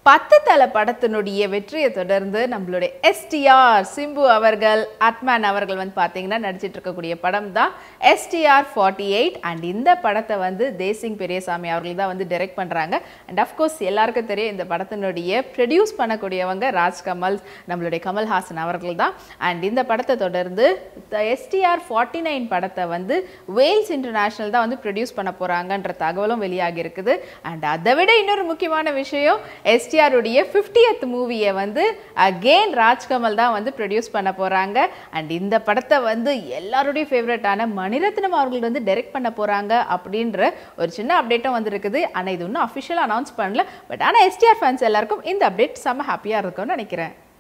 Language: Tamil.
பத்து தல படத்தினுடைய வெற்றியை தொடர்ந்து நம்மளுடைய எஸ்டிஆர் சிம்பு அவர்கள் அட்மேன் அவர்கள் வந்து பார்த்தீங்கன்னா நடிச்சிட்டு இருக்கக்கூடிய படம் தான் எஸ்டிஆர் ஃபார்ட்டி எயிட் அண்ட் இந்த படத்தை வந்து தேசிங் பெரியசாமி அவர்கள் தான் வந்து டைரக்ட் பண்ணுறாங்க அண்ட் அஃப்கோர்ஸ் எல்லாருக்கும் தெரியும் இந்த படத்தினுடைய ப்ரொடியூஸ் பண்ணக்கூடியவங்க ராஜ் கமல் நம்மளுடைய கமல்ஹாசன் அவர்கள் தான் அண்ட் இந்த படத்தை தொடர்ந்து எஸ்டிஆர் ஃபார்ட்டி நைன் படத்தை வந்து வேல்ஸ் இன்டர்நேஷனல் தான் வந்து ப்ரொடியூஸ் பண்ண போகிறாங்கன்ற தகவலும் வெளியாகி இருக்குது அண்ட் அதை விட இன்னொரு முக்கியமான விஷயம் எஸ்டிஆருடைய ஃபிஃப்டியத் மூவியை வந்து அகெயின் ராஜ்கமல் தான் வந்து ப்ரொடியூஸ் பண்ண போகிறாங்க அண்ட் இந்த படத்தை வந்து எல்லாருடைய ஃபேவரட்டான மணிரத்னம் அவர்கள் வந்து டைரக்ட் பண்ண போகிறாங்க அப்படின்ற ஒரு சின்ன அப்டேட்டும் வந்திருக்குது ஆனால் இது இன்னும் அஃபிஷியலாக அனௌன்ஸ் பண்ணல பட் ஆனால் எஸ்டிஆர் ஃபேன்ஸ் எல்லாருக்கும் இந்த அப்டேட் செம்ம ஹாப்பியாக இருக்கும்னு நினைக்கிறேன்